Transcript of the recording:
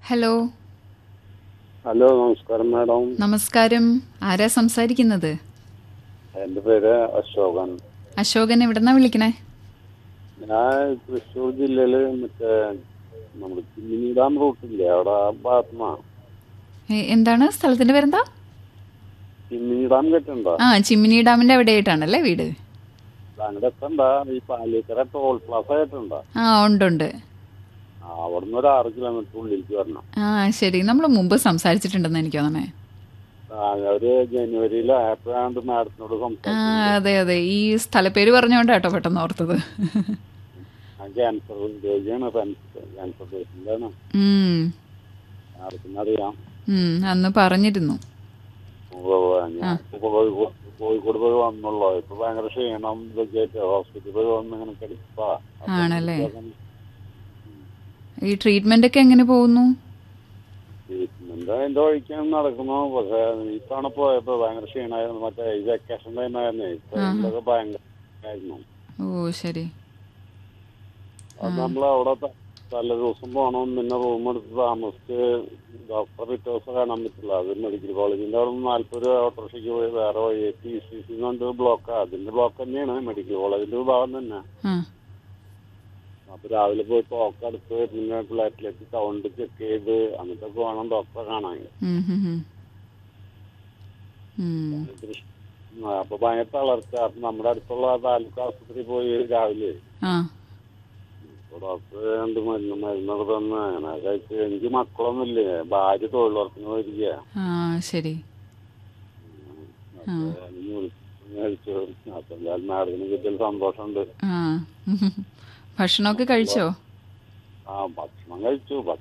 Hello hello നമസ്കാരം madam നമസ്കാരം ആരാ സംസാരിക്കുന്നത് എൻ്റെ പേര് അശോകൻ അശോകൻ എവിടെന്നാ വിളിക്കണേ ഞാൻ തൃശ്ശൂർ ജില്ലയില് മറ്റേ നമ്മുടെ ചിമ്മിനി ഡാം റൂട്ടില്ലേ അവിടെ ആ ഭാഗത്തുനിന്നാണ് ഏ, എന്താണ് സ്ഥലത്തിന്റെ പേരെന്താ ചിമ്മിനി ഡാം കേട്ടിട്ടുണ്ടോ ആ ചിമ്മിനി ഡാമിന്റെ അവിടെയായിട്ടാണല്ലേ വീട് അങ്ങോട്ട് എത്തണ്ട ഈ പാലിക്കര ടോൾ പ്ലാസ ആയിട്ടുണ്ടോ ആ ഉണ്ട് ഉണ്ട് ആ അവിടുന്ന് ഒരു ആറ് കിലോമീറ്റർ ഉള്ളിലേക്ക് വരണം ആ ശരി നമ്മൾ മുമ്പ് സംസാരിച്ചിട്ടുണ്ടെന്ന് എനിക്ക് തോന്നണേ ആ, ഒരു ജനുവരിയിൽ ആയപ്പോഴാണ്ട് മാഡത്തിനോട് ആ സംസാരിച്ചു അതെ അതെ ഈ സ്ഥലപ്പേര് പറഞ്ഞുകൊണ്ടാട്ടോ പെട്ടെന്ന് ഓർത്തത് ഞാൻ ക്യാൻസർ രോഗിയാണ് ക്യാൻസർ പേഷ്യൻ്റാണ് ഉം, മാഡത്തിന് അറിയാം ഉം, അന്ന് പറഞ്ഞിരുന്നു ഉവ്വ് ഉവ്വ്. ഞാൻ ഇപ്പൊ കോഴിക്കോട് കോഴിക്കോട് പോയി വന്നുള്ളൂ ഇപ്പൊ ഭയങ്കര ക്ഷീണം ഇതൊക്കെ ആയിട്ട് ഹോസ്പിറ്റലിൽ പോയി വന്ന് ഇങ്ങനെ കിടപ്പാ അപ്പൊ ആണല്ലേ? ഇതൊക്കെ ഈ ട്രീറ്റ്മെന്റ് ഒക്കെ എങ്ങനെ പോകുന്നു ട്രീറ്റ്മെന്റ് അതിന്റെ വഴിക്കാണ് നടക്കുന്നു പക്ഷെ ഈ തവണ പോയപ്പോ ഭയങ്കര ക്ഷീണമായിരുന്നു മറ്റേ ഈ വെക്കേഷൻ ടൈമായിരുന്നേ ഇപ്പൊ ഇതൊക്കെ ഭയങ്കര ആയിരുന്നു ഓ ശരി അത് നമ്മൾ അവിടെ ത- തലേ ദിവസം പോകണം പിന്നെ റൂം എടുത്ത് താമസിച്ച് ഡോക്ടറെ പിറ്റേ ദിവസം കാണാൻ പറ്റില്ല അത് മെഡിക്കൽ കോളേജിന്റെ അവിടെ നിന്ന് നാല്പത് രൂപ ഓട്ടോറിക്ഷയ്ക്ക് പോയി വേറെ വഴി ടി സി സി കൊണ്ട് ബ്ലോക്ക് അതിന്റെ ബ്ലോക്ക് തന്നെയാണ് മെഡിക്കൽ കോളേജിന്റെ ഭാഗം തന്നെ ആ അപ്പൊ രാവിലെ പോയി ടോക്ക് എടുത്ത് പിന്നെ പ്ലേറ്റിലേക്ക് സൗണ്ട് ചെക്ക് ചെയ്ത് എന്നിട്ടൊക്കെ വേണം ഡോക്ടറെ കാണാൻ ഉം, ഉം, ഉം. ഉം. ആ, അപ്പൊ ഭയങ്കര തളർച്ച അപ്പൊ നമ്മുടെ അടുത്തുള്ള താലൂക്ക് ആശുപത്രി പോയി രാവിലെ ആ അപ്പൊ ഡോക്ടർ രണ്ട് മരുന്ന് മരുന്നൊക്കെ തന്ന് അങ്ങനെ കഴിച്ച് എനിക്ക് മക്കളൊന്നുമില്ലേ ഭാര്യ തൊഴിലുറപ്പിന് പോയിരിക്കുക ആ ശരി കഴിച്ചു അപ്പൊ എന്തായാലും മാഡത്തിന് കിട്ടിയ സന്തോഷമുണ്ട് ആ ഭക്ഷണമൊക്കെ കഴിച്ചോ ആ ഭക്ഷണം കഴിച്ചു ഭക്ഷണം